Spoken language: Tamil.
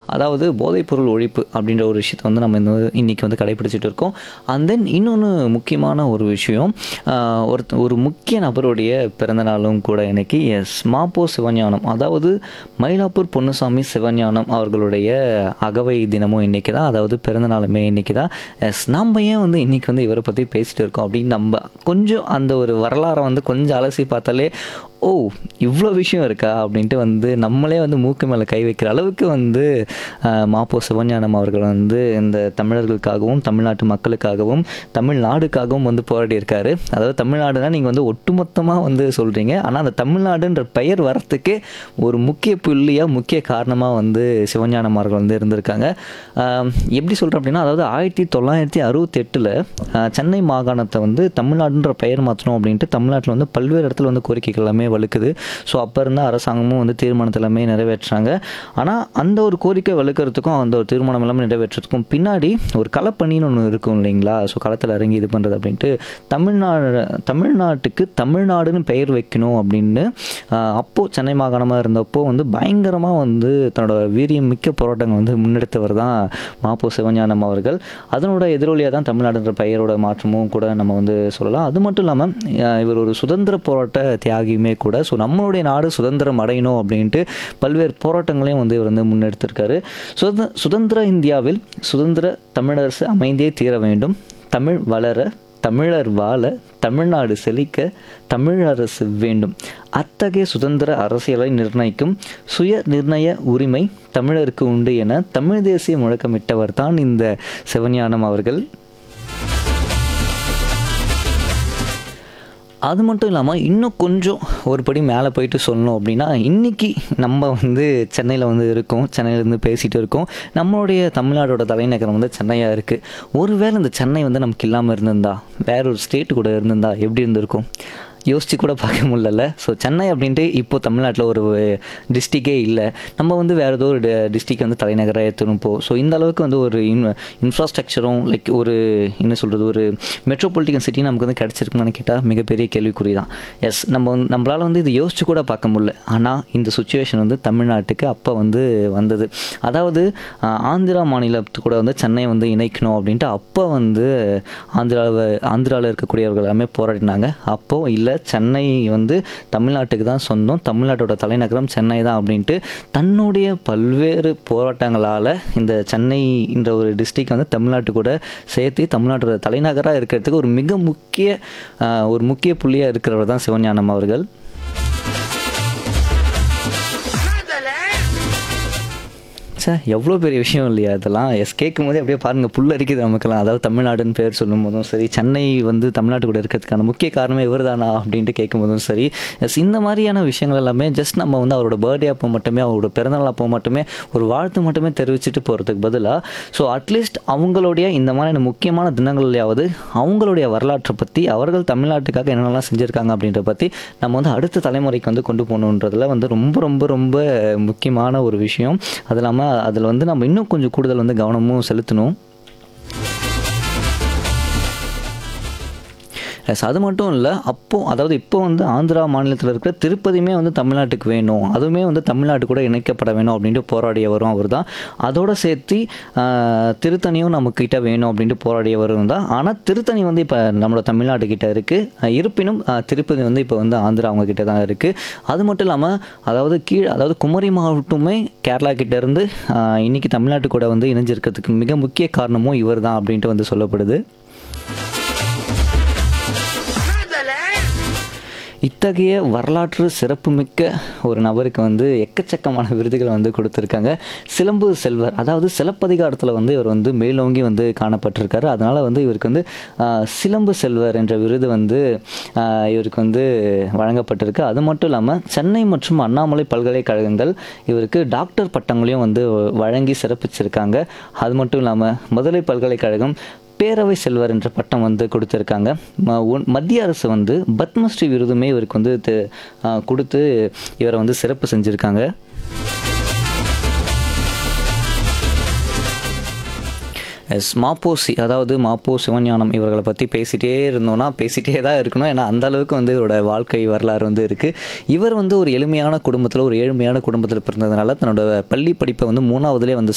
அதாவது போதைப்பொருள் ஒழிப்பு அப்படின்ற ஒரு விஷயத்தை வந்து நம்ம இந்த இன்னைக்கு வந்து கடைபிடிச்சிட்டு இருக்கோம் அண்ட் தென் இன்னொன்று முக்கியமான ஒரு விஷயம் ஆஹ் ஒரு ஒரு முக்கிய நபருடைய பிறந்தநாளும் கூட இன்னைக்கு எஸ் மாப்போ சிவஞானம் அதாவது மயிலாப்பூர் பொன்னுசாமி சிவஞானம் அவர்களுடைய அகவை தினமும் இன்னைக்கு தான் அதாவது பிறந்தநாளுமே இன்னைக்கு தான் எஸ் நம்ம ஏன் வந்து இன்னைக்கு வந்து இவரை பற்றி பேசிட்டு இருக்கோம் அப்படின்னு நம்ம கொஞ்சம் அந்த ஒரு வரலாறை வந்து கொஞ்சம் அலசி பார்த்தாலே ஓ இவ்வளோ விஷயம் இருக்கா அப்படின்ட்டு வந்து நம்மளே வந்து மூக்கு மேலே கை வைக்கிற அளவுக்கு வந்து ஆஹ், மாப்போ சிவஞானம் அவர்கள் வந்து இந்த தமிழர்களுக்காகவும் தமிழ்நாட்டு மக்களுக்காகவும் தமிழ்நாடுக்காகவும் வந்து போராடி இருக்காரு அதாவது தமிழ்நாடுனா நீங்கள் வந்து ஒட்டுமொத்தமாக வந்து சொல்கிறீங்க ஆனால் அந்த தமிழ்நாடுன்ற பெயர் வரத்துக்கு ஒரு முக்கிய புள்ளியாக முக்கிய காரணமாக வந்து சிவஞானம் அவர்கள் வந்து இருந்திருக்காங்க ஆஹ், எப்படி சொல்கிறேன் அப்படின்னா அதாவது ஆயிரத்தி தொள்ளாயிரத்தி அறுபத்தெட்டில் சென்னை மாகாணத்தை வந்து தமிழ்நாடுன்ற பெயர் மாற்றணும் அப்படின்ட்டு தமிழ்நாட்டில் வந்து பல்வேறு இடத்துல வந்து கோரிக்கைகள் எல்லாமே வலுக்குது ஸோ அப்போ இருந்த அரசாங்கமும் வந்து தீர்மானத்தை எல்லாமே நிறைவேற்றுறாங்க ஆனால் அந்த ஒரு கோரிக்கை வலுக்கிறதுக்கும் அந்த ஒரு தீர்மானம் எல்லாமே நிறைவேற்றுறதுக்கும் பின்னாடி ஒரு களப்பணின்னு ஒன்று இருக்கும் இல்லைங்களா ஸோ களத்தில் இறங்கி இது பண்ணுறது அப்படின்ட்டு தமிழ்நாடு தமிழ்நாட்டுக்கு தமிழ்நாடுன்னு பெயர் வைக்கணும் அப்படின்னு ஆஹ், அப்போ சென்னை மாகாணமாக இருந்தப்போ வந்து பயங்கரமாக வந்து தன்னோட வீரியம் மிக்க போராட்டங்கள் வந்து முன்னெடுத்தவர் தான் மாப்போ சிவஞானம் அவர்கள் அதனோட எதிரொலியாக தான் தமிழ்நாடுன்ற பெயரோட மாற்றமும் கூட நம்ம வந்து சொல்லலாம் அது மட்டும் இல்லாமல் இவர் ஒரு சுதந்திர போராட்ட தியாகியுமே கூட ஸோ நம்மளுடைய நாடு சுதந்திரம் அடையணும் அப்படின்ட்டு பல்வேறு போராட்டங்களையும் வந்து இவர் வந்து முன்னெடுத்திருக்காரு சுதந்திர சுதந்திர இந்தியாவில் சுதந்திர தமிழரசு அமைந்தே தீர வேண்டும் தமிழ் வளர தமிழர் வாழ தமிழ்நாடு செழிக்க தமிழரசு வேண்டும் அத்தகைய சுதந்திர அரசியலை நிர்ணயிக்கும் சுய நிர்ணய உரிமை தமிழருக்கு உண்டு என தமிழ் தேசிய முழக்கமிட்டவர் தான் இந்த சிவஞானம் அவர்கள் அது மட்டும் இல்லாமல் இன்னும் கொஞ்சம் ஒரு படி மேலே போயிட்டு சொல்லணும் அப்படின்னா இன்றைக்கி நம்ம வந்து சென்னையில் வந்து இருக்கோம் சென்னையிலேருந்து பேசிகிட்டு இருக்கோம் நம்மளுடைய தமிழ்நாடோட தலைநகரம் வந்து சென்னையாக இருக்குது ஒருவேளை இந்த சென்னை வந்து நமக்கு இல்லாமல் இருந்திருந்தா வேற ஒரு ஸ்டேட் கூட இருந்திருந்தா எப்படி இருந்திருக்கும் யோசிச்சு கூட பார்க்க முடியல ஸோ சென்னை அப்படின்ட்டு இப்போ தமிழ்நாட்டில் ஒரு டிஸ்ட்ரிக்டே இல்லை நம்ம வந்து வேறு ஏதோ ஒரு டிஸ்ட்ரிக்ட் வந்து தலைநகராக ஏற்றணும் போ ஸோ இந்த அளவுக்கு வந்து ஒரு இன் இன்ஃப்ராஸ்ட்ரக்சரும் லைக் ஒரு என்ன சொல்கிறது ஒரு மெட்ரோபாலிட்டிகன் சிட்டி நமக்கு வந்து கிடச்சிருக்குன்னு கேட்டால் மிகப்பெரிய கேள்விக்குறி தான் எஸ் நம்ம வந்து நம்மளால் வந்து இது யோசிச்சு கூட பார்க்க முடியல ஆனால் இந்த சுச்சுவேஷன் வந்து தமிழ்நாட்டுக்கு அப்போ வந்து வந்தது அதாவது ஆஹ், ஆந்திரா மாநிலத்து கூட வந்து சென்னை வந்து இணைக்கணும் அப்படின்ட்டு அப்போ வந்து ஆந்திராவை ஆந்திராவில் இருக்கக்கூடியவர்கள் எல்லாமே போராடினாங்க அப்போது இல்லை சென்னை வந்து தமிழ்நாட்டுக்கு தான் சொந்தம் தமிழ்நாட்டோட தலைநகரம் சென்னை தான் அப்படின்ட்டு தன்னுடைய பல்வேறு போராட்டங்களால் இந்த சென்னைன்ற ஒரு டிஸ்ட்ரிக்ட் வந்து தமிழ்நாட்டு கூட சேர்த்து தமிழ்நாட்டோட தலைநகராக இருக்கிறதுக்கு ஒரு மிக முக்கிய ஆஹ், ஒரு முக்கிய புள்ளியாக இருக்கிறவர் தான் சிவஞானம் அவர்கள் சார் எவ்வளோ பெரிய விஷயம் இல்லையா இதெல்லாம் எஸ் கேட்கும் போதே அப்படியே பாருங்கள் புல் அரிக்குது நமக்கெல்லாம் அதாவது தமிழ்நாடுன்னு பேர் சொல்லும் போதும் சரி சென்னை வந்து தமிழ்நாட்டு கூட இருக்கிறதுக்கான முக்கிய காரணமே இவர் தானா அப்படின்ட்டு கேட்கும் போதும் சரி எஸ் இந்த மாதிரியான விஷயங்கள் எல்லாமே ஜஸ்ட் நம்ம வந்து அவரோட பர்த்டே அப்போ மட்டுமே அவரோட பிறந்தநாள் அப்போ மட்டுமே ஒரு வாழ்த்து மட்டுமே தெரிவிச்சுட்டு போகிறதுக்கு பதிலாக ஸோ அட்லீஸ்ட் அவங்களுடைய இந்த மாதிரியான முக்கியமான தினங்கள்லையாவது அவங்களுடைய வரலாற்றை பற்றி அவர்கள் தமிழ்நாட்டுக்காக என்னென்னலாம் செஞ்சுருக்காங்க அப்படின்றத பற்றி நம்ம வந்து அடுத்த தலைமுறைக்கு வந்து கொண்டு போகணுன்றதுல வந்து ரொம்ப ரொம்ப ரொம்ப முக்கியமான ஒரு விஷயம் அது இல்லாமல் அதில் வந்து நம்ம இன்னும் கொஞ்சம் கூடுதல் வந்து கவனமும் செலுத்தணும் எஸ் அது மட்டும் இல்லை அப்போது அதாவது இப்போ வந்து ஆந்திரா மாநிலத்தில் இருக்கிற திருப்பதியுமே வந்து தமிழ்நாட்டுக்கு வேணும் அதுவுமே வந்து தமிழ்நாட்டு கூட இணைக்கப்பட வேணும் அப்படின்ட்டு போராடியவரும் அவர் தான் அதோட சேர்த்து ஆஹ், திருத்தணியும் நம்மக்கிட்ட வேணும் அப்படின்ட்டு போராடியவரும் தான் ஆனால் திருத்தணி வந்து இப்போ நம்மளோட தமிழ்நாட்டுக்கிட்ட இருக்குது இருப்பினும் ஆஹ், திருப்பதி வந்து இப்போ வந்து ஆந்திரா அவங்க கிட்ட தான் இருக்குது அது மட்டும் இல்லாமல் அதாவது கீழே அதாவது குமரி மாவட்டமே கேரளா கிட்ட இருந்து ஆஹ், இன்னைக்கு தமிழ்நாட்டு கூட வந்து இணைஞ்சிருக்கிறதுக்கு மிக முக்கிய காரணமும் இவர் தான் அப்படின்ட்டு வந்து சொல்லப்படுது இத்தகைய வரலாற்று சிறப்புமிக்க ஒரு நபருக்கு வந்து எக்கச்சக்கமான விருதுகளை வந்து கொடுத்துருக்காங்க சிலம்பு செல்வர் அதாவது சிலப்பதிகாரத்தில் வந்து இவர் வந்து மேலோங்கி வந்து காணப்பட்டிருக்காரு அதனால் வந்து இவருக்கு வந்து ஆஹ், சிலம்பு செல்வர் என்ற விருது வந்து ஆஹ், இவருக்கு வந்து வழங்கப்பட்டிருக்கு அது மட்டும் இல்லாமல் சென்னை மற்றும் அண்ணாமலை பல்கலைக்கழகங்கள் இவருக்கு டாக்டர் பட்டங்களையும் வந்து வழங்கி சிறப்பிச்சிருக்காங்க அது மட்டும் இல்லாமல் மதுரை பல்கலைக்கழகம் பேரவை செல்வர் என்ற பட்டம் வந்து கொடுத்துருக்காங்க ம- ஒன்- மத்திய அரசு வந்து பத்மஸ்ரீ விருதுமே இவருக்கு வந்து தெ- ஆ, கொடுத்து இவரை வந்து சிறப்பு செஞ்சுருக்காங்க எஸ் மாப்போசி அதாவது மாப்போ சிவஞானம் இவர்களை பற்றி பேசிகிட்டே இருந்தோம்னா பேசிகிட்டே தான் இருக்கணும் ஏன்னா அந்த அளவுக்கு வந்து இவரோட வாழ்க்கை வரலாறு வந்து இருக்குது இவர் வந்து ஒரு எளிமையான குடும்பத்தில் ஒரு ஏழ்மையான குடும்பத்தில் பிறந்ததுனால தன்னோட பள்ளி படிப்பை வந்து மூணாவதுலேயே வந்து